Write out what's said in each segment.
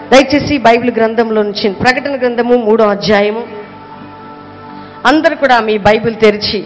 దయచేసి బైబిల్ గ్రంథంలో నుంచి ప్రకటన గ్రంథము మూడో అధ్యాయము అందరు కూడా మీ బైబిల్ తెరిచి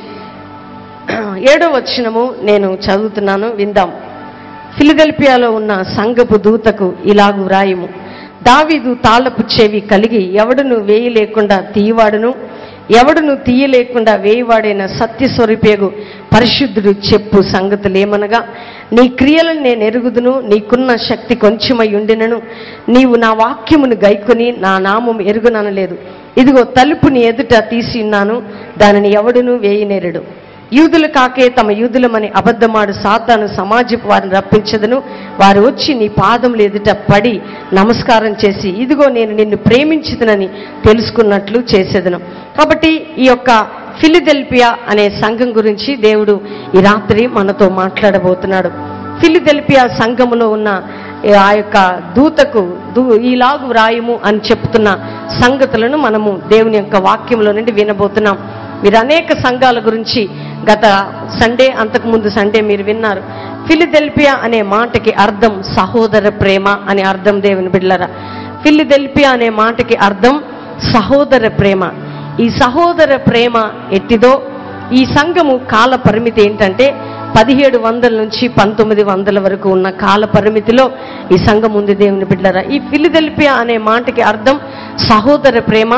ఏడో వచనము నేను చదువుతున్నాను విందాం ఫిలిదెల్పియాలో ఉన్న సంఘపు దూతకు ఇలాగు వ్రాయము దావీదు తాళపు చెవి కలిగి ఎవడును వేయి లేకుండా తీయవాడును ఎవడును తీయలేకుండా వేయివాడైన సత్యస్వరూపేగు పరిశుద్ధుడు చెప్పు సంగతులేమనగా నీ క్రియలను నేను ఎరుగుదును నీకున్న శక్తి కొంచెమై ఉండినను నీవు నా వాక్యమును గైకొని నా నామం ఎరుగుననలేదు ఇదిగో తలుపుని ఎదుట తీసి ఉన్నాను దానిని ఎవడును వేయనేరడు యూదులు కాకే తమ యూదులమని అబద్ధమాడు సాతాను సమాజపు వారిని రప్పించదను వారు వచ్చి నీ పాదములు ఎదుట పడి నమస్కారం చేసి ఇదిగో నేను నిన్ను ప్రేమించుదనని తెలుసుకున్నట్లు చేసేదను కాబట్టి ఈ యొక్క ఫిలిదెల్పియా అనే సంఘం గురించి దేవుడు ఈ రాత్రి మనతో మాట్లాడబోతున్నాడు ఫిలిదెల్పియా సంఘములో ఉన్న ఆ యొక్క దూతకు దూ ఈలాగు వ్రాయము అని చెప్తున్న సంగతులను మనము దేవుని యొక్క వాక్యంలో నుండి వినబోతున్నాం మీరు అనేక సంఘాల గురించి గత సండే అంతకుముందు సండే మీరు విన్నారు ఫిలిదెల్పియా అనే మాటకి అర్థం సహోదర ప్రేమ అనే అర్థం దేవుని బిడ్డలరా ఫిలిదెల్పియా అనే మాటకి అర్థం సహోదర ప్రేమ ఈ సహోదర ప్రేమ ఎట్టిదో ఈ సంఘము కాల పరిమితి ఏంటంటే పదిహేడు వందల నుంచి పంతొమ్మిది వందల వరకు ఉన్న కాల పరిమితిలో ఈ సంఘం ఉంది దేవుని బిడ్డరా ఈ ఫిలిదెల్పియా అనే మాటకి అర్థం సహోదర ప్రేమ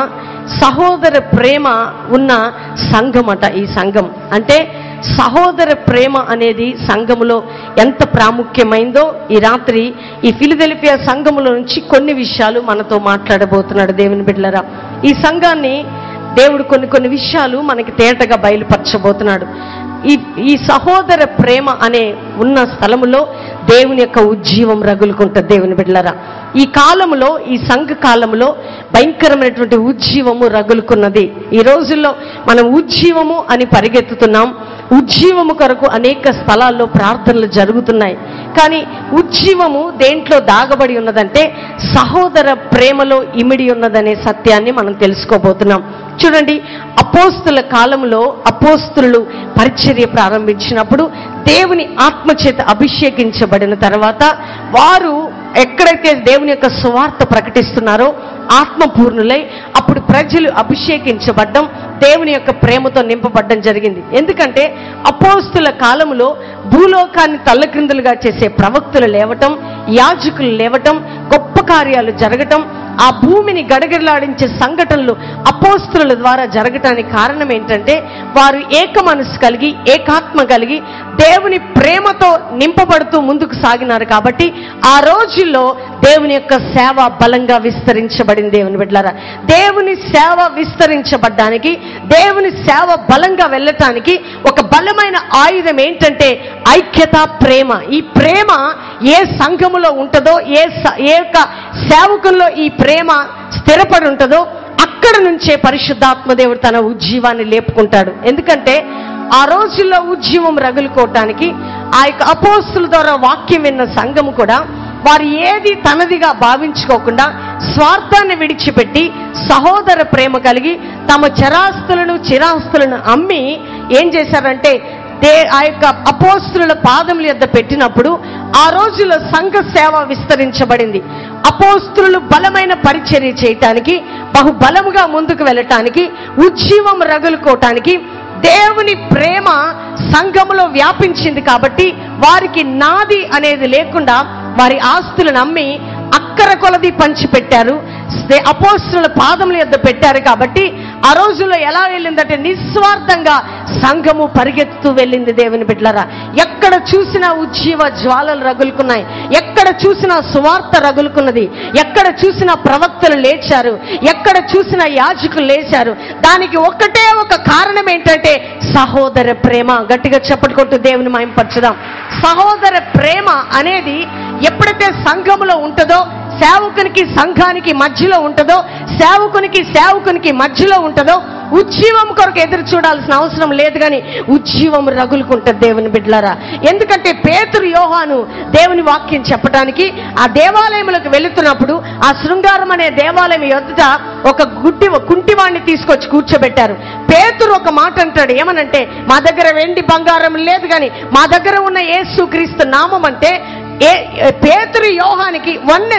సహోదర ప్రేమ ఉన్న సంఘమట ఈ సంఘం అంటే సహోదర ప్రేమ అనేది సంఘములో ఎంత ప్రాముఖ్యమైందో ఈ రాత్రి ఈ ఫిలిదెల్ఫియా సంఘములో నుంచి కొన్ని విషయాలు మనతో మాట్లాడబోతున్నాడు దేవుని బిడ్డలరా ఈ సంఘాన్ని దేవుడు కొన్ని కొన్ని విషయాలు మనకి తేటగా బయలుపరచబోతున్నాడు ఈ ఈ సహోదర ప్రేమ అనే ఉన్న స్థలములో దేవుని యొక్క ఉజ్జీవం రగులుకుంటుంది దేవుని బిడ్డలరా ఈ కాలములో ఈ సంఘ కాలములో భయంకరమైనటువంటి ఉజ్జీవము రగులుకున్నది ఈ రోజుల్లో మనం ఉజ్జీవము అని పరిగెత్తుతున్నాం ఉజ్జీవము కొరకు అనేక స్థలాల్లో ప్రార్థనలు జరుగుతున్నాయి కానీ ఉజ్జీవము దేంట్లో దాగబడి ఉన్నదంటే సహోదర ప్రేమలో ఇమిడి ఉన్నదనే సత్యాన్ని మనం తెలుసుకోబోతున్నాం చూడండి అపోస్తుల కాలంలో అపోస్తులు పరిచర్య ప్రారంభించినప్పుడు దేవుని ఆత్మచేత అభిషేకించబడిన తర్వాత వారు ఎక్కడైతే దేవుని యొక్క సువార్త ప్రకటిస్తున్నారో ఆత్మపూర్ణులై అప్పుడు ప్రజలు అభిషేకించబడ్డం దేవుని యొక్క ప్రేమతో నింపబడ్డం జరిగింది ఎందుకంటే అపోస్తుల కాలంలో భూలోకాన్ని తల్లక్రిందులుగా చేసే ప్రవక్తులు లేవటం యాజకులు లేవటం గొప్ప కార్యాలు జరగటం ఆ భూమిని గడగడలాడించే సంఘటనలు అపోస్తుల ద్వారా జరగటానికి కారణం ఏంటంటే వారు ఏక మనసు కలిగి ఏకాత్మ కలిగి దేవుని ప్రేమతో నింపబడుతూ ముందుకు సాగినారు కాబట్టి ఆ రోజుల్లో దేవుని యొక్క సేవ బలంగా విస్తరించబడింది దేవుని బిడ్డలారా దేవుని సేవ విస్తరించబడ్డానికి దేవుని సేవ బలంగా వెళ్ళటానికి ఒక బలమైన ఆయుధం ఏంటంటే ఐక్యత ప్రేమ ఈ ప్రేమ ఏ సంఘములో ఉంటుందో ఏ స- ఏ యొక్క సేవకుల్లో ఈ ప్రేమ స్థిరపడి ఉంటుందో అక్కడ నుంచే పరిశుద్ధాత్మ దేవుడు తన ఉజ్జీవాన్ని లేపుకుంటాడు ఎందుకంటే ఆ రోజుల్లో ఉజ్జీవం రగులుకోవటానికి ఆ యొక్క అపోస్తుల ద్వారా వాక్యం విన్న సంఘము కూడా వారు ఏది తనదిగా భావించుకోకుండా స్వార్థాన్ని విడిచిపెట్టి సహోదర ప్రేమ కలిగి తమ చరాస్తులను చిరాస్తులను అమ్మి ఏం చేశారంటే దే ఆ యొక్క అపోస్తుల పాదముల యొద్ద పెట్టినప్పుడు ఆ రోజుల్లో సంఘ సేవ విస్తరించబడింది అపోస్తులు బలమైన పరిచర్య చేయటానికి బహుబలముగా ముందుకు వెళ్ళటానికి ఉజ్జీవం రగులుకోవటానికి దేవుని ప్రేమ సంఘములో వ్యాపించింది కాబట్టి వారికి నాది అనేది లేకుండా వారి ఆస్తులను అమ్మి అక్కర కొలది పంచిపెట్టారు స్తే- అపోస్తుల పాదముల యొద్ద పెట్టారు కాబట్టి ఆ రోజుల్లో ఎలా వెళ్ళిందంటే నిస్వార్థంగా సంఘము పరిగెత్తుతూ వెళ్ళింది దేవుని బిడ్డలరా ఎక్కడ చూసినా ఉజ్జీవ జ్వాలలు రగులుకున్నాయి ఎక్కడ చూసినా సువార్త రగులుకున్నది ఎక్కడ చూసినా ప్రవక్తలు లేచారు ఎక్కడ చూసినా యాజకులు లేచారు దానికి ఒక్కటే ఒక కారణం ఏంటంటే సహోదర ప్రేమ గట్టిగా చెప్పట్టుకుంటూ దేవుని మాయంపరచుదాం సహోదర ప్రేమ అనేది ఎప్పుడైతే సంఘములో ఉంటుందో సేవకునికి సంఘానికి మధ్యలో ఉంటుందో సేవకునికి సేవకునికి మధ్యలో ఉంటుందో ఉజ్జీవం కొరకు ఎదురు చూడాల్సిన అవసరం లేదు కానీ ఉజ్జీవం రగులుకుంటుంది దేవుని బిడ్డలారా ఎందుకంటే పేతురు యోహాను దేవుని వాక్యం చెప్పడానికి ఆ దేవాలయములకు వెళుతున్నప్పుడు ఆ శృంగారం అనే దేవాలయం ఎదుట ఒక గుడ్డి కుంటివాణ్ణి తీసుకొచ్చి కూర్చోబెట్టారు పేతురు ఒక మాట అంటాడు ఏమనంటే మా దగ్గర వెండి బంగారం లేదు కానీ మా దగ్గర ఉన్న యేసు క్రీస్తు నామం అంటే ఏ ఏ- పేతురు యోహానికి వన్నెస్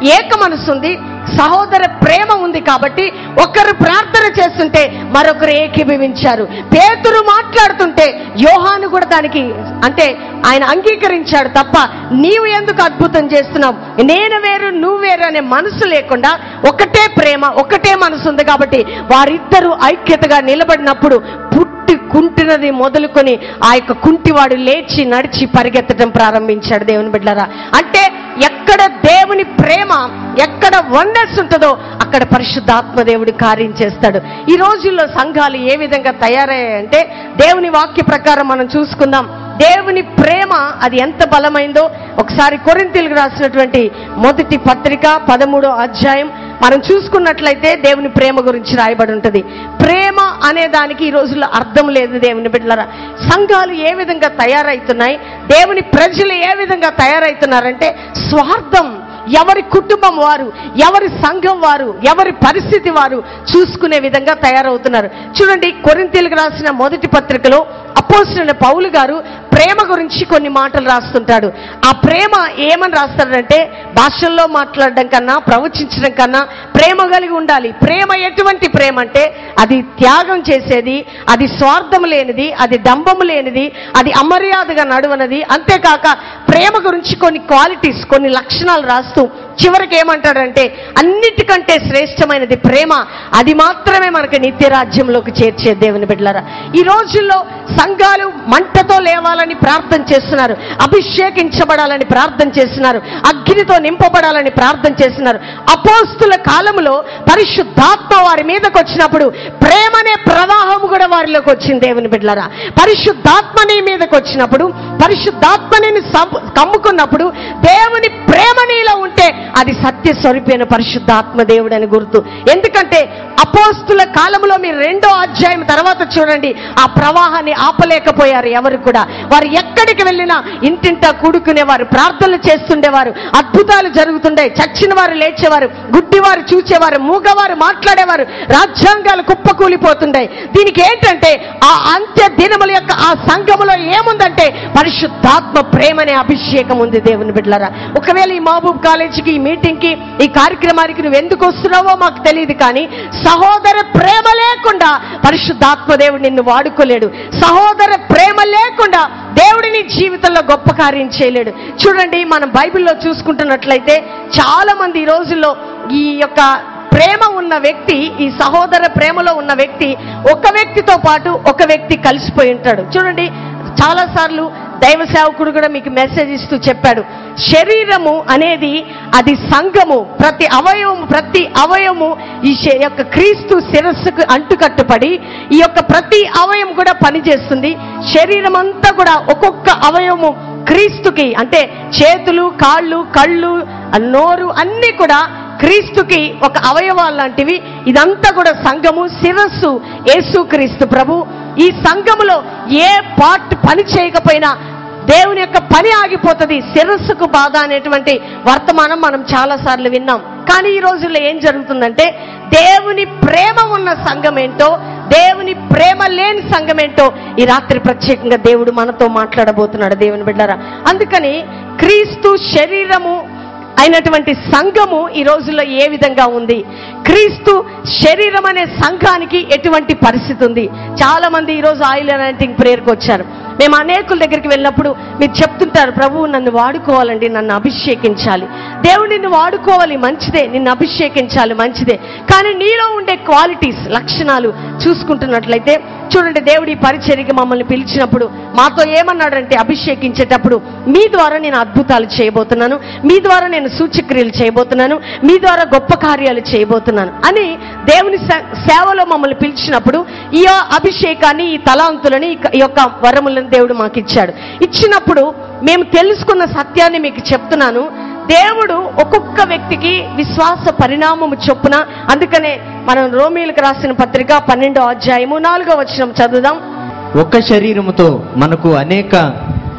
ఏక మనసు ఉంది సహోదర ప్రేమ ఉంది కాబట్టి ఒకరు ప్రార్థన చేస్తుంటే మరొకరు ఏకీభవించారు పేతురు మాట్లాడుతుంటే యోహాను కూడా దానికి అంటే ఆయన అంగీకరించాడు తప్ప నీవు ఎందుకు అద్భుతం చేస్తున్నావు నేను వేరు నువ్వు వేరు అనే మనసు లేకుండా ఒకటే ప్రేమ ఒకటే మనసు ఉంది కాబట్టి వారిద్దరూ ఐక్యతగా నిలబడినప్పుడు పుట్టి కుంటినది మొదలుకొని ఆ యొక్క కుంటివాడు లేచి నడిచి పరిగెత్తడం ప్రారంభించాడు దేవుని బిడ్డలారా అంటే ఎక్కడ దేవుని ప్రేమ ఎక్కడ వండర్స్ ఉంటుందో అక్కడ పరిశుద్ధాత్మ దేవుడు కార్యం చేస్తాడు ఈ రోజుల్లో సంఘాలు ఏ విధంగా తయారయ్యాయంటే దేవుని వాక్య ప్రకారం మనం చూసుకుందాం దేవుని ప్రేమ అది ఎంత బలమైందో ఒకసారి కొరింతీలకు రాసినటువంటి మొదటి పత్రిక పదమూడో అధ్యాయం మనం చూసుకున్నట్లయితే దేవుని ప్రేమ గురించి రాయబడి ఉంటుంది ప్రేమ అనే దానికి ఈ రోజుల్లో అర్థం లేదు దేవుని బిడ్డలరా సంఘాలు ఏ విధంగా తయారవుతున్నాయి దేవుని ప్రజలు ఏ విధంగా తయారవుతున్నారంటే స్వార్థం ఎవరి కుటుంబం వారు ఎవరి సంఘం వారు ఎవరి పరిస్థితి వారు చూసుకునే విధంగా తయారవుతున్నారు చూడండి కొరింతీలకు రాసిన మొదటి పత్రికలో అపోసిన పౌలు గారు ప్రేమ గురించి కొన్ని మాటలు రాస్తుంటాడు ఆ ప్రేమ ఏమని రాస్తాడంటే భాషల్లో మాట్లాడడం కన్నా ప్రవచించడం కన్నా ప్రేమ కలిగి ఉండాలి ప్రేమ ఎటువంటి ప్రేమ అంటే అది త్యాగం చేసేది అది స్వార్థం లేనిది అది డంబము లేనిది అది అమర్యాదగా నడువనది అంతేకాక ప్రేమ గురించి కొన్ని క్వాలిటీస్ కొన్ని లక్షణాలు రాస్తూ చివరికి ఏమంటాడంటే అన్నిటికంటే శ్రేష్టమైనది ప్రేమ అది మాత్రమే మనకి నిత్య రాజ్యంలోకి చేర్చే దేవుని బిడ్డలారా ఈ రోజుల్లో సంఘాలు మంటతో లేవాలని ప్రార్థన చేస్తున్నారు అభిషేకించబడాలని ప్రార్థన చేస్తున్నారు అగ్నితో నింపబడాలని ప్రార్థన చేస్తున్నారు అపోస్తుల కాలంలో పరిశుద్ధాత్మ వారి మీదకి వచ్చినప్పుడు ప్రేమనే ప్రవాహం కూడా వారిలోకి వచ్చింది దేవుని బిడ్డలారా పరిశుద్ధాత్మ నీ మీదకి వచ్చినప్పుడు పరిశుద్ధాత్మని సం- కమ్ముకున్నప్పుడు దేవుని ప్రేమ నీలో ఉంటే అది సత్య స్వరూపైన పరిశుద్ధాత్మ దేవుడు అని గుర్తు ఎందుకంటే అపోస్తుల కాలంలో మీరు రెండో అధ్యాయం తర్వాత చూడండి ఆ ప్రవాహాన్ని ఆపలేకపోయారు ఎవరు కూడా వారు ఎక్కడికి వెళ్ళినా ఇంటింటా కూడుకునే వారు ప్రార్థనలు చేస్తుండేవారు అద్భుతాలు జరుగుతుండే చచ్చిన వారు లేచేవారు గుడ్డివారు చూచేవారు మూగవారు మాట్లాడేవారు రాజ్యాంగాలు కుప్పకూలిపోతుండే దీనికి ఏంటంటే ఆ అంత్య దినముల యొక్క ఆ సంఘములో ఏముందంటే పరిశుద్ధాత్మ ప్రేమనే అభిషేకం ఉంది దేవుని బిడ్డలారా ఒకవేళ ఈ మహబూబ్ కాలేజీకి ఈ మీటింగ్కి ఈ కార్యక్రమానికి నువ్వు ఎందుకు వస్తున్నావో మాకు తెలియదు కానీ సహోదర ప్రేమ లేకుండా పరిశుద్ధాత్మ దేవుడు నిన్ను వాడుకోలేడు సహోదర ప్రేమ లేకుండా దేవుడి నీ జీవితంలో గొప్ప కార్యం చేయలేడు చూడండి మనం బైబిల్లో చూసుకుంటున్నట్లయితే చాలా మంది ఈ రోజుల్లో ఈ యొక్క ప్రేమ ఉన్న వ్యక్తి ఈ సహోదర ప్రేమలో ఉన్న వ్యక్తి ఒక వ్యక్తితో పాటు ఒక వ్యక్తి కలిసిపోయి ఉంటాడు చూడండి చాలా సార్లు దైవ సేవకుడు కూడా మీకు మెసేజ్ ఇస్తూ చెప్పాడు శరీరము అనేది అది సంఘము ప్రతి అవయవము ప్రతి అవయవము ఈ శ- యొక్క క్రీస్తు శిరస్సుకు అంటుకట్టుపడి ఈ యొక్క ప్రతి అవయవం కూడా పనిచేస్తుంది శరీరం అంతా కూడా ఒక్కొక్క అవయవము క్రీస్తుకి అంటే చేతులు కాళ్ళు కళ్ళు నోరు అన్నీ కూడా క్రీస్తుకి ఒక అవయవాలు లాంటివి ఇదంతా కూడా సంఘము శిరస్సు యేసుక్రీస్తు ప్రభు ఈ సంఘములో ఏ పార్ట్ పని చేయకపోయినా దేవుని యొక్క పని ఆగిపోతుంది శిరస్సుకు బాధ అనేటువంటి వర్తమానం మనం చాలా సార్లు విన్నాం కానీ ఈ రోజుల్లో ఏం జరుగుతుందంటే దేవుని ప్రేమ ఉన్న సంఘం ఏంటో దేవుని ప్రేమ లేని సంఘం ఏంటో ఈ రాత్రి ప్రత్యేకంగా దేవుడు మనతో మాట్లాడబోతున్నాడు దేవుని బిడ్డరా అందుకని క్రీస్తు శరీరము అయినటువంటి సంఘము ఈ రోజుల్లో ఏ విధంగా ఉంది క్రీస్తు శరీరం అనే సంఘానికి ఎటువంటి పరిస్థితి ఉంది చాలా మంది ఈ రోజు ఆయిల్ అనాయింటింగ్ ప్రేయర్కి వచ్చారు మేము అనేకుల దగ్గరికి వెళ్ళినప్పుడు మీరు చెప్తుంటారు ప్రభు నన్ను వాడుకోవాలండి నన్ను అభిషేకించాలి దేవుడు నిన్ను వాడుకోవాలి మంచిదే నిన్ను అభిషేకించాలి మంచిదే కానీ నీలో ఉండే క్వాలిటీస్ లక్షణాలు చూసుకుంటున్నట్లయితే చూడండి దేవుడి పరిచర్యకి మమ్మల్ని పిలిచినప్పుడు మాతో ఏమన్నాడంటే అభిషేకించేటప్పుడు మీ ద్వారా నేను అద్భుతాలు చేయబోతున్నాను మీ ద్వారా నేను సూచక్రియలు చేయబోతున్నాను మీ ద్వారా గొప్ప కార్యాలు చేయబోతున్నాను అని దేవుని సే- సేవలో మమ్మల్ని పిలిచినప్పుడు ఈ అభిషేకాన్ని ఈ తలాంతులని ఈ క- ఈ యొక్క వరములను దేవుడు మాకు ఇచ్చాడు ఇచ్చినప్పుడు మేము తెలుసుకున్న సత్యాన్ని మీకు చెప్తున్నాను దేవుడు ఒక్కొక్క వ్యక్తికి విశ్వాస పరిణామము చొప్పున అందుకనే మనం రోమిలకు రాసిన పత్రిక పన్నెండో అధ్యాయము నాలుగో వచనం చదువుదాం ఒక్క శరీరముతో మనకు అనేక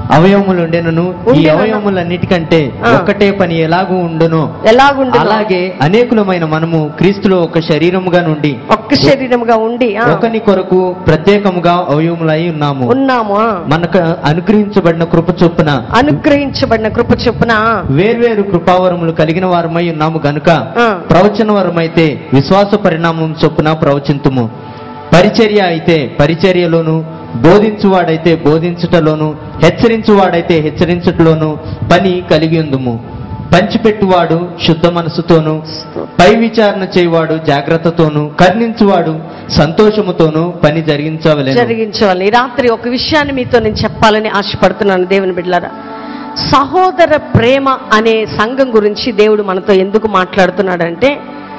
అవయవములు ఉండెనను ఈ ఉండెనను. అవయవములన్నిటికంటే ఆ. ఒక్కటే పని ఎలాగూ ఉండును ఎలాగుండు అలాగే అనేకులమైన మనము క్రీస్తులో ఒక శరీరముగా నుండి ఒక్క శరీరముగా ఉండి ఆ, ఒకని కొరకు ప్రత్యేకముగా అవయవములై ఉన్నాము ఉన్నాము ఆ. మనకు అనుగ్రహించబడిన కృప చొప్పున అనుగ్రహించబడిన కృప చొప్పున వేర్వేరు కృపావరములు కలిగిన వారమై ఉన్నాము గనుక ఆ. ప్రవచన వరమైతే విశ్వాస పరిణామం చొప్పున ప్రవచింతుము పరిచర్య అయితే పరిచర్యలోను బోధించువాడైతే బోధించుటలోను హెచ్చరించువాడైతే హెచ్చరించుటలోను పని కలిగి ఉందుము పంచిపెట్టువాడు శుద్ధ మనసుతోను పై విచారణ చేయువాడు జాగ్రత్తతోను కర్ణించువాడు సంతోషముతోను పని జరిగించవలెను జరిగించాలి ఈ రాత్రి ఒక విషయాన్ని మీతో నేను చెప్పాలని ఆశపడుతున్నాను దేవుని బిడ్డలారా సహోదర ప్రేమ అనే సంఘం గురించి దేవుడు మనతో ఎందుకు మాట్లాడుతున్నాడంటే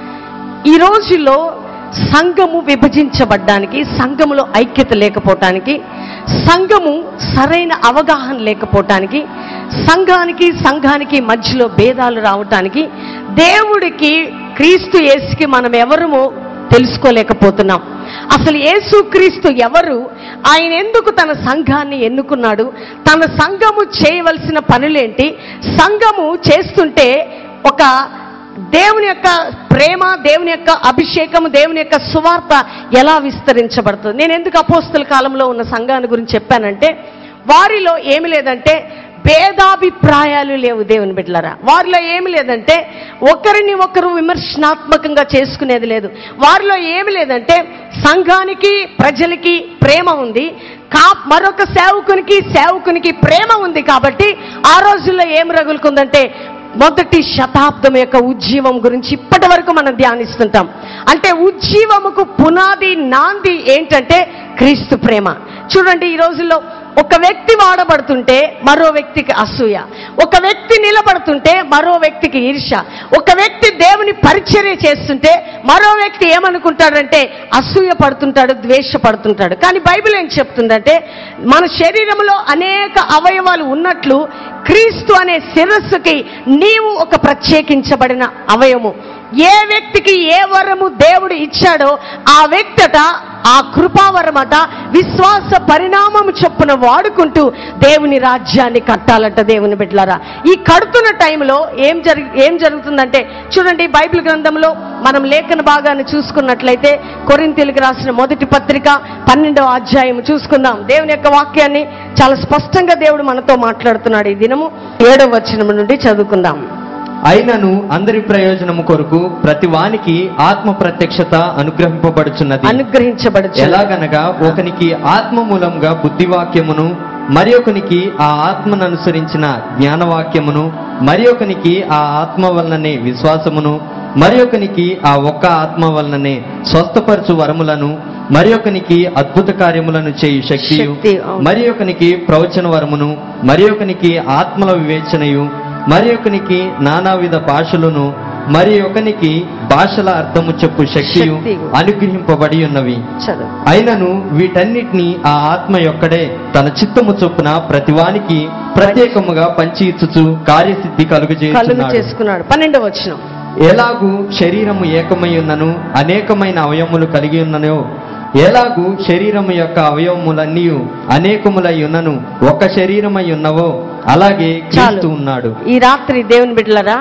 ఈ రోజుల్లో సంఘము విభజించబడ్డానికి సంఘములో ఐక్యత లేకపోవటానికి సంఘము సరైన అవగాహన లేకపోవటానికి సంఘానికి సంఘానికి మధ్యలో భేదాలు రావటానికి దేవుడికి క్రీస్తు యేసుకి మనం ఎవరమో తెలుసుకోలేకపోతున్నాం అసలు యేసుక్రీస్తు ఎవరు ఆయన ఎందుకు తన సంఘాన్ని ఎన్నుకున్నాడు తన సంఘము చేయవలసిన పనులేంటి సంఘము చేస్తుంటే ఒక దేవుని యొక్క ప్రేమ దేవుని యొక్క అభిషేకము దేవుని యొక్క సువార్త ఎలా విస్తరించబడుతుంది నేను ఎందుకు అపోస్తుల కాలంలో ఉన్న సంఘాన్ని గురించి చెప్పానంటే వారిలో ఏమి లేదంటే భేదాభిప్రాయాలు లేవు దేవుని బిడ్డలారా వారిలో ఏమి లేదంటే ఒకరిని ఒకరు విమర్శనాత్మకంగా చేసుకునేది లేదు వారిలో ఏమి లేదంటే సంఘానికి ప్రజలకి ప్రేమ ఉంది కా మరొక సేవకునికి సేవకునికి ప్రేమ ఉంది కాబట్టి ఆ రోజుల్లో ఏం రగులుకుందంటే మొదటి శతాబ్దం యొక్క ఉజ్జీవం గురించి ఇప్పటి వరకు మనం ధ్యానిస్తుంటాం అంటే ఉజ్జీవముకు పునాది నాంది ఏంటంటే క్రీస్తు ప్రేమ చూడండి ఈ రోజుల్లో ఒక వ్యక్తి వాడబడుతుంటే మరో వ్యక్తికి అసూయ ఒక వ్యక్తి నిలబడుతుంటే మరో వ్యక్తికి ఈర్ష ఒక వ్యక్తి దేవుని పరిచర్య చేస్తుంటే మరో వ్యక్తి ఏమనుకుంటాడంటే అసూయ పడుతుంటాడు ద్వేష పడుతుంటాడు కానీ బైబిల్ ఏం చెప్తుందంటే మన శరీరంలో అనేక అవయవాలు ఉన్నట్లు క్రీస్తు అనే శిరస్సుకి నీవు ఒక ప్రత్యేకించబడిన అవయము ఏ వ్యక్తికి ఏ వరము దేవుడు ఇచ్చాడో ఆ వ్యక్తట ఆ కృపావరమట విశ్వాస పరిణామం చొప్పున వాడుకుంటూ దేవుని రాజ్యాన్ని కట్టాలట దేవుని బిడ్డలారా ఈ కడుతున్న టైంలో ఏం జరి ఏం జరుగుతుందంటే చూడండి బైబిల్ గ్రంథంలో మనం లేఖన భాగాన్ని చూసుకున్నట్లయితే కొరింతీలకు రాసిన మొదటి పత్రిక పన్నెండవ అధ్యాయం చూసుకుందాం దేవుని యొక్క వాక్యాన్ని చాలా స్పష్టంగా దేవుడు మనతో మాట్లాడుతున్నాడు ఈ దినము ఏడవ వచనం నుండి చదువుకుందాం అయినను అందరి ప్రయోజనము కొరకు ప్రతి వానికి ఆత్మ ప్రత్యక్షత అనుగ్రహింపబడుచున్నది అనుగ్రహించబడుచు ఎలాగనగా ఒకనికి ఆత్మ మూలంగా బుద్ధివాక్యమును మరి ఒకనికి ఆ ఆత్మను అనుసరించిన జ్ఞానవాక్యమును మరి ఒకనికి ఆ ఆత్మ వలననే విశ్వాసమును మరి ఒకనికి ఆ ఒక్క ఆత్మ వలననే స్వస్థపరచు వరములను మరి ఒకనికి అద్భుత కార్యములను చేయు శక్తియు శక్తి, అవును. మరి ఒకనికి ప్రవచన వరమును మరి ఒకనికి ఆత్మల వివేచనయు మరి ఒకనికి నానావిధ భాషలను మరి ఒకనికి భాషల అర్థము చెప్పు శక్తియు శక్తి. అనుగ్రహింపబడి ఉన్నవి చదువు అయినను వీటన్నిటిని ఆ ఆత్మ యొక్కడే తన చిత్తము చొప్పున ప్రతివానికి ప్రత్యేకముగా పంచి ఇచ్చుచు కార్యసిద్ధి కలుగు కలుగజేస్తున్నాడు చేసుకున్నాడు పన్నెండవ వచనం ఎలాగూ శరీరము ఏకమై ఉన్నను అనేకమైన అవయవములు కలిగి ఉన్ననో ఎలాగూ శరీరము యొక్క అవయవములన్నీ అనేకములై ఉన్నను ఒక శరీరమై ఉన్నవో అలాగే క్రీస్తు ఉన్నాడు ఈ రాత్రి దేవుని బిడ్డలరా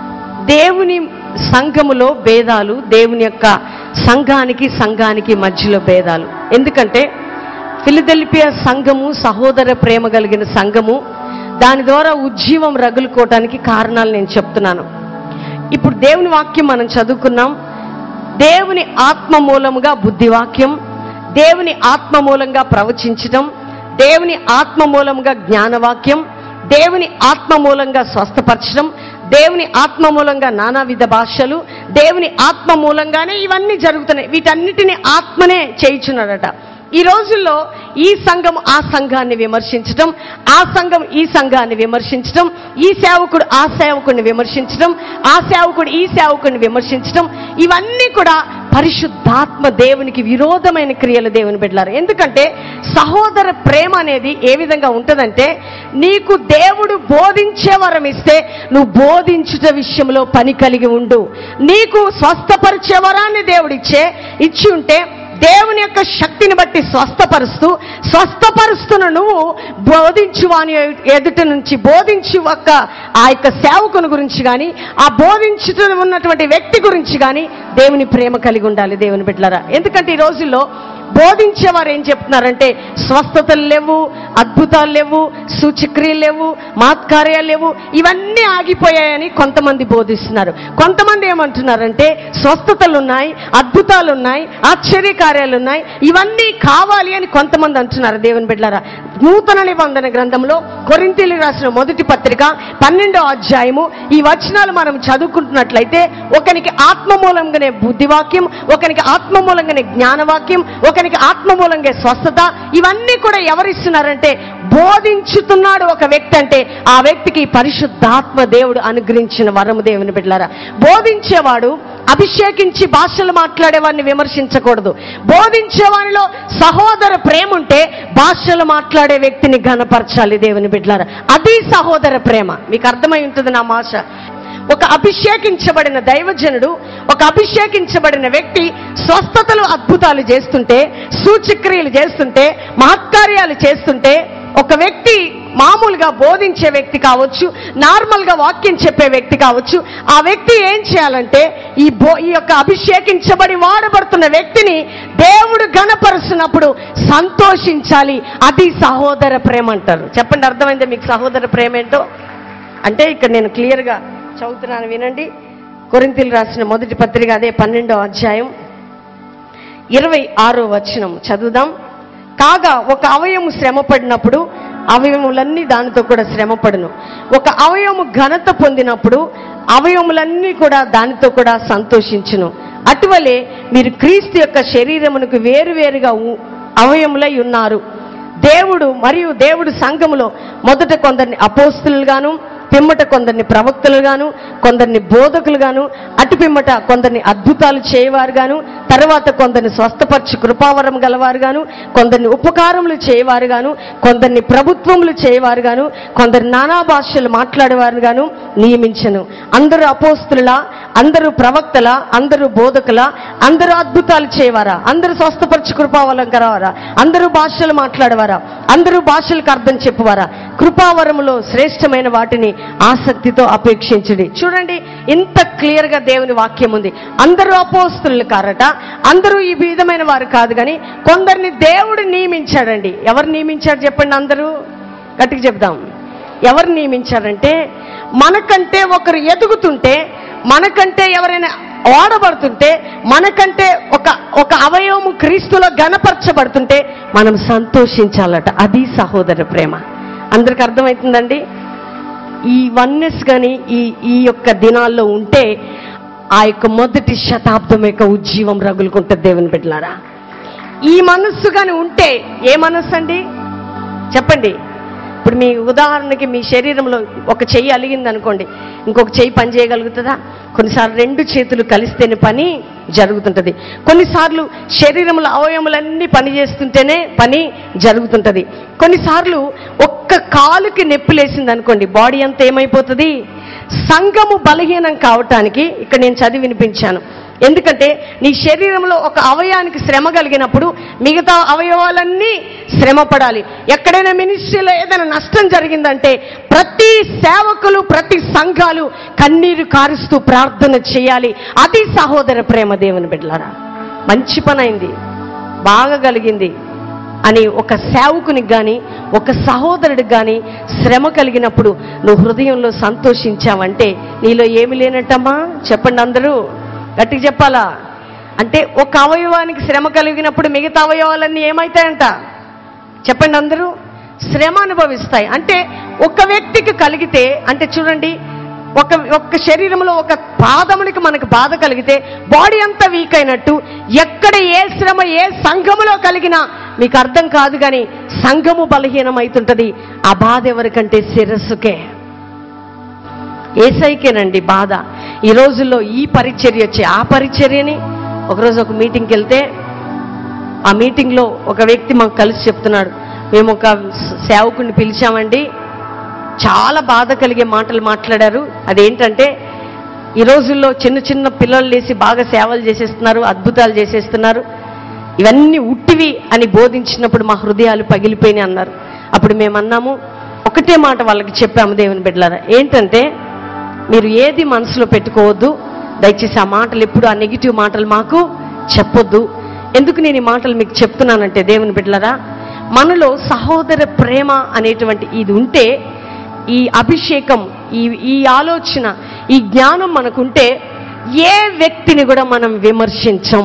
దేవుని సంఘములో భేదాలు దేవుని యొక్క సంఘానికి సంఘానికి మధ్యలో భేదాలు ఎందుకంటే ఫిలిదెల్పియా సంఘము సహోదర ప్రేమ కలిగిన సంఘము దాని ద్వారా ఉజ్జీవం రగులుకోవటానికి కారణాలు నేను చెప్తున్నాను ఇప్పుడు దేవుని వాక్యం మనం చదువుకున్నాం దేవుని ఆత్మ మూలముగా బుద్ధివాక్యం దేవుని ఆత్మ మూలంగా ప్రవచించటం దేవుని ఆత్మ మూలంగా జ్ఞానవాక్యం దేవుని ఆత్మ మూలంగా స్వస్థపరచడం దేవుని ఆత్మ మూలంగా నానావిధ భాషలు దేవుని ఆత్మ మూలంగానే ఇవన్నీ జరుగుతున్నాయి వీటన్నిటిని ఆత్మనే చేయించున్నాడట ఈ రోజుల్లో ఈ సంఘం ఆ సంఘాన్ని విమర్శించడం ఆ సంఘం ఈ సంఘాన్ని విమర్శించడం ఈ సేవకుడు ఆ సేవకుడిని విమర్శించడం ఆ సేవకుడు ఈ సేవకుడిని విమర్శించడం ఇవన్నీ కూడా పరిశుద్ధాత్మ దేవునికి విరోధమైన క్రియలు దేవుని బిడ్డలారు ఎందుకంటే సహోదర ప్రేమ అనేది ఏ విధంగా ఉంటుందంటే నీకు దేవుడు బోధించే వరం ఇస్తే నువ్వు బోధించుట విషయంలో పని కలిగి ఉండు నీకు స్వస్థపరిచే వరాన్ని దేవుడిచ్చే ఇచ్చి ఉంటే దేవుని యొక్క శక్తిని బట్టి స్వస్థపరుస్తూ స్వస్థపరుస్తున్న నువ్వు బోధించు వాని ఎదుట నుంచి బోధించు ఒక్క ఆ యొక్క సేవకుని గురించి కానీ ఆ బోధించుతూ ఉన్నటువంటి వ్యక్తి గురించి కానీ దేవుని ప్రేమ కలిగి ఉండాలి దేవుని బిడ్డలారా ఎందుకంటే ఈ రోజుల్లో బోధించేవారు ఏం చెప్తున్నారంటే స్వస్థతలు లేవు అద్భుతాలు లేవు సూచక్రియలు లేవు మాత్కార్యాలు లేవు ఇవన్నీ ఆగిపోయాయని కొంతమంది బోధిస్తున్నారు కొంతమంది ఏమంటున్నారంటే స్వస్థతలు ఉన్నాయి అద్భుతాలు ఉన్నాయి ఆశ్చర్య కార్యాలు ఉన్నాయి ఇవన్నీ కావాలి అని కొంతమంది అంటున్నారు దేవుని బిడ్డారా నూతన నిబంధన గ్రంథంలో కొరింతీలు రాసిన మొదటి పత్రిక పన్నెండో అధ్యాయము ఈ వచనాలు మనం చదువుకుంటున్నట్లయితే ఒకనికి ఆత్మ మూలంగానే బుద్ధివాక్యం ఒకనికి ఆత్మ మూలంగానే జ్ఞానవాక్యం ఒకనికి ఆత్మ మూలంగా స్వస్థత ఇవన్నీ కూడా ఎవరిస్తున్నారంటే బోధించుతున్నాడు ఒక వ్యక్తి అంటే ఆ వ్యక్తికి పరిశుద్ధాత్మ దేవుడు అనుగ్రహించిన వరము దేవుని బిడ్డలారా బోధించేవాడు అభిషేకించి భాషలు మాట్లాడేవాడిని విమర్శించకూడదు బోధించేవానిలో సహోదర ప్రేమ ఉంటే భాషలు మాట్లాడే వ్యక్తిని ఘనపరచాలి దేవుని బిడ్డలారా అది సహోదర ప్రేమ మీకు అర్థమై ఉంటుంది నా భాష ఒక అభిషేకించబడిన దైవజనుడు ఒక అభిషేకించబడిన వ్యక్తి స్వస్థతలు అద్భుతాలు చేస్తుంటే సూచక్రియలు చేస్తుంటే మహత్కార్యాలు చేస్తుంటే ఒక వ్యక్తి మామూలుగా బోధించే వ్యక్తి కావచ్చు నార్మల్గా వాక్యం చెప్పే వ్యక్తి కావచ్చు ఆ వ్యక్తి ఏం చేయాలంటే ఈ బో ఈ యొక్క అభిషేకించబడి వాడబడుతున్న వ్యక్తిని దేవుడు గణపరుస్తున్నప్పుడు సంతోషించాలి అది సహోదర ప్రేమ అంటారు చెప్పండి అర్థమైందా మీకు సహోదర ప్రేమ ఏంటో అంటే ఇక్కడ నేను క్లియర్గా చదువుతున్నాను వినండి కొరింతలు రాసిన మొదటి పత్రిక అదే పన్నెండో అధ్యాయం ఇరవై ఆరో వచనం చదువుదాం కాగా ఒక అవయము శ్రమపడినప్పుడు అవయములన్నీ దానితో కూడా శ్రమపడును ఒక అవయము ఘనత పొందినప్పుడు అవయములన్నీ కూడా దానితో కూడా సంతోషించును అటువలే మీరు క్రీస్తు యొక్క శరీరమునకు వేరువేరుగా ఉ- అవయములై ఉన్నారు దేవుడు మరియు దేవుడు సంఘములో మొదట కొందరిని అపోస్తులుగాను పిమ్మట కొందరిని ప్రవక్తలుగాను కొందరిని బోధకులుగాను అటు పిమ్మట కొందరిని అద్భుతాలు చేయవారుగాను తర్వాత కొందరిని స్వస్థపరచు కృపావరం గలవారుగాను కొందరిని ఉపకారములు చేయవారుగాను కొందరిని ప్రభుత్వములు చేయవారుగాను కొందరు నానా భాషలు మాట్లాడేవారుగాను నియమించను అందరూ అపోస్తుల అందరూ ప్రవక్తల అందరూ బోధకుల అందరూ అద్భుతాలు చేయవారా అందరూ స్వస్థపరచు కృపావరం గలవారా అందరూ భాషలు మాట్లాడవారా అందరూ భాషలకు అర్థం చెప్పువారా కృపావరములో శ్రేష్టమైన వాటిని ఆసక్తితో అపేక్షించడి చూడండి ఇంత క్లియర్ గా దేవుని వాక్యం ఉంది అందరూ అపోస్తులు కారట అందరూ ఈ విధమైన వారు కాదు కానీ కొందరిని దేవుడు నియమించాడండి ఎవరు నియమించాడు చెప్పండి అందరూ గట్టిగా చెప్దాం ఎవరు నియమించారంటే మనకంటే ఒకరు ఎదుగుతుంటే మనకంటే ఎవరైనా ఓడబడుతుంటే మనకంటే ఒక ఒక అవయవము క్రీస్తులో గణపరచబడుతుంటే మనం సంతోషించాలట అది సహోదర ప్రేమ అందరికి అర్థమవుతుందండి ఈ వన్నెస్ కానీ ఈ ఈ యొక్క దినాల్లో ఉంటే ఆ యొక్క మొదటి శతాబ్దం యొక్క ఉజ్జీవం రగులుకుంటుంది దేవుని బిడ్డలారా ఈ మనస్సు కానీ ఉంటే ఏ మనస్సు అండి చెప్పండి ఇప్పుడు మీ ఉదాహరణకి మీ శరీరంలో ఒక చెయ్యి అలిగింది అనుకోండి ఇంకొక చెయ్యి పని చేయగలుగుతుందా కొన్నిసార్లు రెండు చేతులు కలిస్తేనే పని జరుగుతుంటది కొన్నిసార్లు శరీరంలో అవయములన్నీ పని చేస్తుంటేనే పని జరుగుతుంటది కొన్నిసార్లు ఒక్క కాలుకి నొప్పి లేసింది అనుకోండి బాడీ అంతా ఏమైపోతుంది సంఘము బలహీనం కావటానికి ఇక్కడ నేను చదివి వినిపించాను ఎందుకంటే నీ శరీరంలో ఒక అవయానికి శ్రమ కలిగినప్పుడు మిగతా అవయవాలన్నీ శ్రమ పడాలి ఎక్కడైనా మినిస్ట్రీలో ఏదైనా నష్టం జరిగిందంటే ప్రతి సేవకులు ప్రతి సంఘాలు కన్నీరు కారుస్తూ ప్రార్థన చేయాలి అది సహోదర ప్రేమ దేవుని బిడ్డలారా మంచి పని అయింది బాగా కలిగింది అని ఒక సేవకునికి కానీ ఒక సహోదరుడికి కానీ శ్రమ కలిగినప్పుడు నువ్వు హృదయంలో సంతోషించావంటే నీలో ఏమి లేనట్టమ్మా చెప్పండి అందరూ గట్టిగా చెప్పాలా అంటే ఒక అవయవానికి శ్రమ కలిగినప్పుడు మిగతా అవయవాలన్నీ ఏమవుతాయంట చెప్పండి అందరూ శ్రమ అనుభవిస్తాయి అంటే ఒక వ్యక్తికి కలిగితే అంటే చూడండి ఒక ఒక్క శరీరంలో ఒక పాదమునికి మనకు బాధ కలిగితే బాడీ అంతా వీక్ అయినట్టు ఎక్కడ ఏ శ్రమ ఏ సంఘములో కలిగినా మీకు అర్థం కాదు కానీ సంఘము బలహీనమైతుంటది ఆ బాధ ఎవరికంటే శిరస్సుకే ఏసైకేనండి బాధ ఈ రోజుల్లో ఈ పరిచర్య వచ్చి ఆ పరిచర్యని ఒకరోజు ఒక మీటింగ్కి వెళ్తే ఆ మీటింగ్లో ఒక వ్యక్తి మాకు కలిసి చెప్తున్నాడు మేము ఒక సేవకుడిని పిలిచామండి చాలా బాధ కలిగే మాటలు మాట్లాడారు అదేంటంటే ఈ రోజుల్లో చిన్న చిన్న పిల్లలు లేసి బాగా సేవలు చేసేస్తున్నారు అద్భుతాలు చేసేస్తున్నారు ఇవన్నీ ఉట్టివి అని బోధించినప్పుడు మా హృదయాలు పగిలిపోయినాయి అన్నారు అప్పుడు మేము అన్నాము ఒకటే మాట వాళ్ళకి చెప్పాము దేవుని బిడ్డలారా ఏంటంటే మీరు ఏది మనసులో పెట్టుకోవద్దు దయచేసి ఆ మాటలు ఎప్పుడు ఆ నెగిటివ్ మాటలు మాకు చెప్పొద్దు ఎందుకు నేను ఈ మాటలు మీకు చెప్తున్నానంటే దేవుని బిడ్డలారా మనలో సహోదర ప్రేమ అనేటువంటి ఇది ఉంటే ఈ అభిషేకం ఈ ఈ ఆలోచన ఈ జ్ఞానం మనకుంటే ఏ వ్యక్తిని కూడా మనం విమర్శించం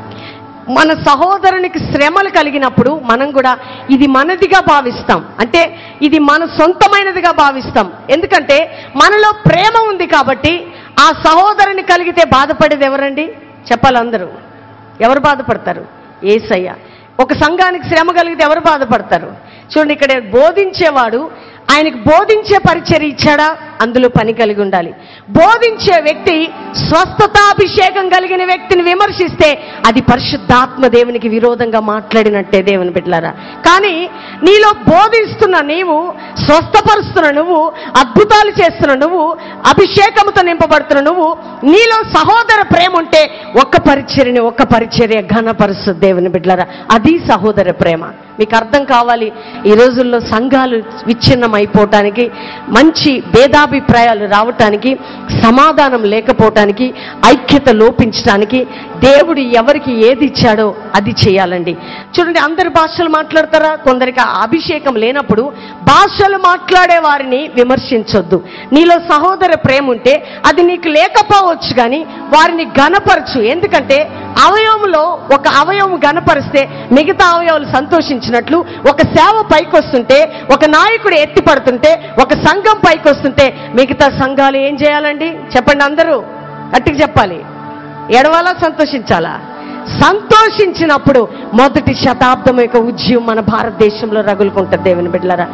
మన సహోదరునికి శ్రమలు కలిగినప్పుడు మనం కూడా ఇది మనదిగా భావిస్తాం అంటే ఇది మన సొంతమైనదిగా భావిస్తాం ఎందుకంటే మనలో ప్రేమ ఉంది కాబట్టి ఆ సహోదరుని కలిగితే బాధపడేది ఎవరండి చెప్పాలి అందరూ ఎవరు బాధపడతారు ఏసయ్య ఒక సంఘానికి శ్రమ కలిగితే ఎవరు బాధపడతారు చూడండి ఇక్కడ బోధించేవాడు ఆయనకు బోధించే పరిచర్య ఇచ్చాడా అందులో పని కలిగి ఉండాలి బోధించే వ్యక్తి స్వస్థతాభిషేకం కలిగిన వ్యక్తిని విమర్శిస్తే అది పరిశుద్ధాత్మ దేవునికి విరోధంగా మాట్లాడినట్టే దేవుని బిడ్డలారా కానీ నీలో బోధిస్తున్న నీవు స్వస్థపరుస్తున్న నువ్వు అద్భుతాలు చేస్తున్న నువ్వు అభిషేకముతో నింపబడుతున్న నువ్వు నీలో సహోదర ప్రేమ ఉంటే ఒక్క పరిచర్యని ఒక్క పరిచర్య ఘనపరుస్తుంది దేవుని బిడ్డలారా అది సహోదర ప్రేమ మీకు అర్థం కావాలి ఈ రోజుల్లో సంఘాలు విచ్ఛిన్నం అయిపోవటానికి మంచి భేదాభిప్రాయాలు రావటానికి సమాధానం లేకపోవటానికి ఐక్యత లోపించటానికి దేవుడు ఎవరికి ఏది ఇచ్చాడో అది చేయాలండి చూడండి అందరు భాషలు మాట్లాడతారా కొందరికి ఆ అభిషేకం లేనప్పుడు భాషలు మాట్లాడే వారిని విమర్శించొద్దు నీలో సహోదర ప్రేమ ఉంటే అది నీకు లేకపోవచ్చు కానీ వారిని గనపరచు ఎందుకంటే అవయవంలో ఒక అవయవం గనపరిస్తే మిగతా అవయవాలు సంతోషించినట్లు ఒక సేవ పైకొస్తుంటే ఒక నాయకుడు ఎత్తి పడుతుంటే ఒక సంఘం పైకొస్తుంటే మిగతా సంఘాలు ఏం చేయాలండి చెప్పండి అందరూ గట్టిగా చెప్పాలి ఎడవాలా సంతోషించాలా సంతోషించినప్పుడు మొదటి శతాబ్దం యొక్క ఉద్యమం మన భారతదేశంలో రగులుకుంటుంది దేవుని బిడ్డలారా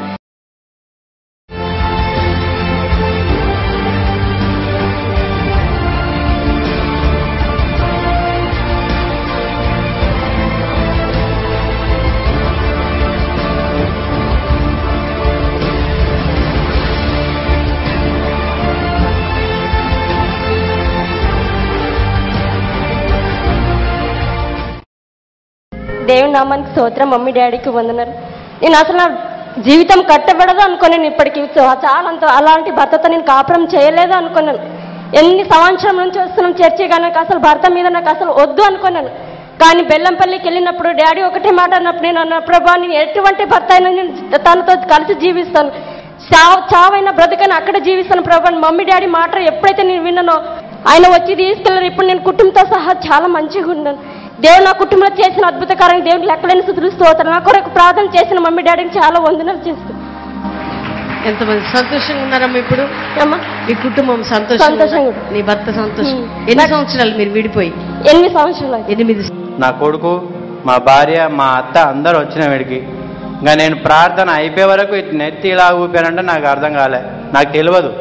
దేవుని నామానికి స్తోత్రం మమ్మీ డాడీకి వందనాలు నేను అసలు నా జీవితం కట్టబడదు అనుకున్నాను ఇప్పటికి సో చాలా అంత అలాంటి భర్తతో నేను కాపురం చేయలేదు అనుకున్నాను ఎన్ని సంవత్సరం నుంచి వస్తున్నాం చర్చి కానీ నాకు అసలు భర్త మీద నాకు అసలు వద్దు అనుకున్నాను కానీ బెల్లంపల్లికి వెళ్ళినప్పుడు డాడీ ఒకటే మాట అన్నప్పుడు నేను అన్న ప్రభా నేను ఎటువంటి భర్త అయినా నేను తనతో కలిసి జీవిస్తాను చావు చావైన బ్రతుకైనా అక్కడ జీవిస్తాను ప్రభా అని మమ్మీ డాడీ మాట ఎప్పుడైతే నేను విన్నానో ఆయన వచ్చి తీసుకెళ్ళారు ఇప్పుడు నేను కుటుంబంతో సహా చాలా మంచిగా ఉన్నాను దేవుడు నా కుటుంబంలో చేసిన అద్భుత కార్యం దేవుడికి లెక్కలేని స్థుతులు స్తోత్రం నా కొరకు ప్రార్థన చేసిన మమ్మీ డాడీకి చాలా వందనాలు చేస్తాను ఎంతమంది సంతోషంగా ఉన్నారమ్మా ఇప్పుడు అమ్మా మీ కుటుంబం సంతోషంగా సంతోషంగా ఉందా? నీ భర్త సంతోషం ఉమ్. ఎన్ని సంవత్సరాలు మీరు విడిపోయి ఎనిమిది సంవత్సరాలు అయింది. ఎనిమిది నా కొడుకు మా భార్య మా అత్త అందరూ వచ్చిన వీడికి ఇంకా నేను ప్రార్థన అయిపోయే వరకు ఇటు నెత్తి ఇలా ఊపానంటే నాకు అర్థం కాలే నాకు తెలియదు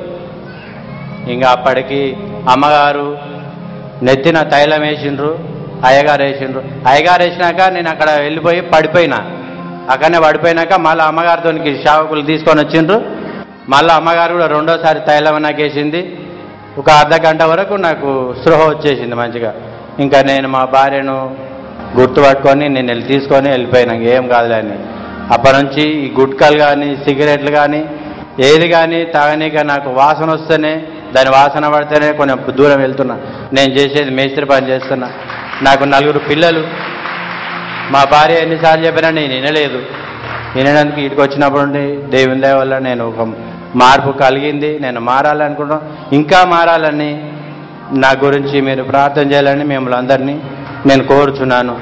ఇంకా అప్పటికి అమ్మగారు నెత్తిన తైలం వేసిండ్రు అయ్యగారు వేసిండ్రు అయ్యగారు వేసినాక నేను అక్కడ వెళ్ళిపోయి పడిపోయినా అక్కడనే పడిపోయినాక మళ్ళీ అమ్మగారితో శావకులు తీసుకొని వచ్చిండ్రు మళ్ళీ అమ్మగారు కూడా రెండోసారి తైలం నాకు వేసింది ఒక అర్ధ గంట వరకు నాకు స్పృహ వచ్చేసింది మంచిగా ఇంకా నేను మా భార్యను గుర్తుపట్టుకొని నేను వెళ్ళి తీసుకొని వెళ్ళిపోయినా ఏం కాదులే అని అప్పటి నుంచి ఈ గుట్కాలు కానీ సిగరెట్లు కానీ ఏది కానీ తాగనీక నాకు వాసన వస్తేనే దాని వాసన పడితేనే కొంచెం దూరం వెళ్తున్నా నేను చేసేది మేస్త్రి పని చేస్తున్నా నాకు నలుగురు పిల్లలు మా భార్య ఎన్నిసార్లు చెప్పినా నేను వినలేదు వినడానికి ఇటుకు వచ్చినప్పుడు నుండి దేవుని దయ వల్ల నేను ఒక మార్పు కలిగింది నేను మారాలనుకుంటున్నాను ఇంకా మారాలని నా గురించి మీరు ప్రార్థన చేయాలని మిమ్మల్ని అందరినీ నేను కోరుచున్నాను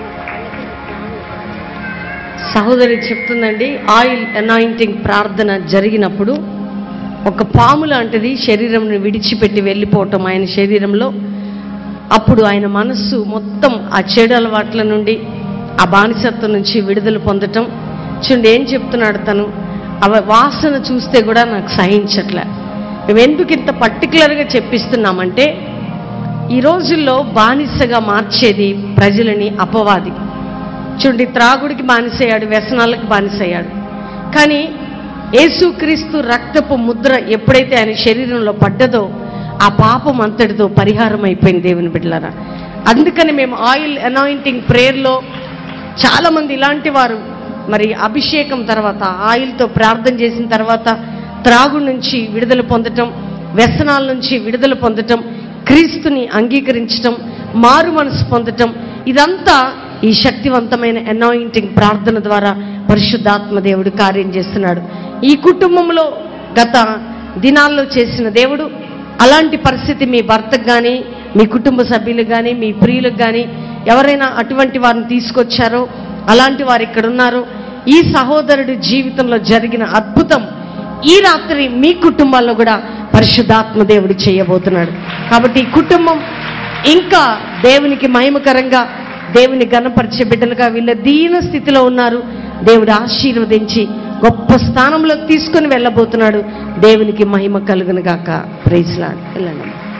సహోదరి చెప్తుందండి ఆయిల్ అనాయింటింగ్ ప్రార్థన జరిగినప్పుడు ఒక పాము లాంటిది శరీరంను విడిచిపెట్టి వెళ్ళిపోవటం ఆయన శరీరంలో అప్పుడు ఆయన మనస్సు మొత్తం ఆ చెడు అలవాట్ల నుండి ఆ బానిసత్వం నుంచి విడుదల పొందటం చూడండి ఏం చెప్తున్నాడు తను అవ వాసన చూస్తే కూడా నాకు సహించట్లే మేము ఎందుకు ఇంత పర్టికులర్గా చెప్పిస్తున్నామంటే ఈ రోజుల్లో బానిసగా మార్చేది ప్రజలని అపవాది చూడండి త్రాగుడికి బానిసయ్యాడు వ్యసనాలకు బానిసయ్యాడు కానీ యేసుక్రీస్తు రక్తపు ముద్ర ఎప్పుడైతే ఆయన శరీరంలో పడ్డదో ఆ పాపం అంతటితో పరిహారం అయిపోయింది దేవుని బిడ్డలారా అందుకని మేము ఆయిల్ అనాయింటింగ్ ప్రేయర్లో చాలా మంది ఇలాంటి వారు మరి అభిషేకం తర్వాత ఆయిల్తో ప్రార్థన చేసిన తర్వాత త్రాగు నుంచి విడుదల పొందటం వ్యసనాల నుంచి విడుదల పొందటం క్రీస్తుని అంగీకరించటం మారు మనసు పొందటం ఇదంతా ఈ శక్తివంతమైన అనాయింటింగ్ ప్రార్థన ద్వారా పరిశుద్ధాత్మ దేవుడు కార్యం చేస్తున్నాడు ఈ కుటుంబంలో గత దినాల్లో చేసిన దేవుడు అలాంటి పరిస్థితి మీ భర్తకు కానీ మీ కుటుంబ సభ్యులకు కానీ మీ ప్రియులకు కానీ ఎవరైనా అటువంటి వారిని తీసుకొచ్చారో అలాంటి వారు ఇక్కడ ఉన్నారో ఈ సహోదరుడి జీవితంలో జరిగిన అద్భుతం ఈ రాత్రి మీ కుటుంబాల్లో కూడా పరిశుద్ధాత్మ దేవుడు చేయబోతున్నాడు కాబట్టి ఈ కుటుంబం ఇంకా దేవునికి మహిమకరంగా దేవుని గణపరిచే బిడ్డలుగా వీళ్ళ దీన స్థితిలో ఉన్నారు దేవుడు ఆశీర్వదించి గొప్ప స్థానంలోకి తీసుకొని వెళ్ళబోతున్నాడు దేవునికి మహిమ కలుగును గాక ప్రైజ్లాడ్ వెళ్ళండి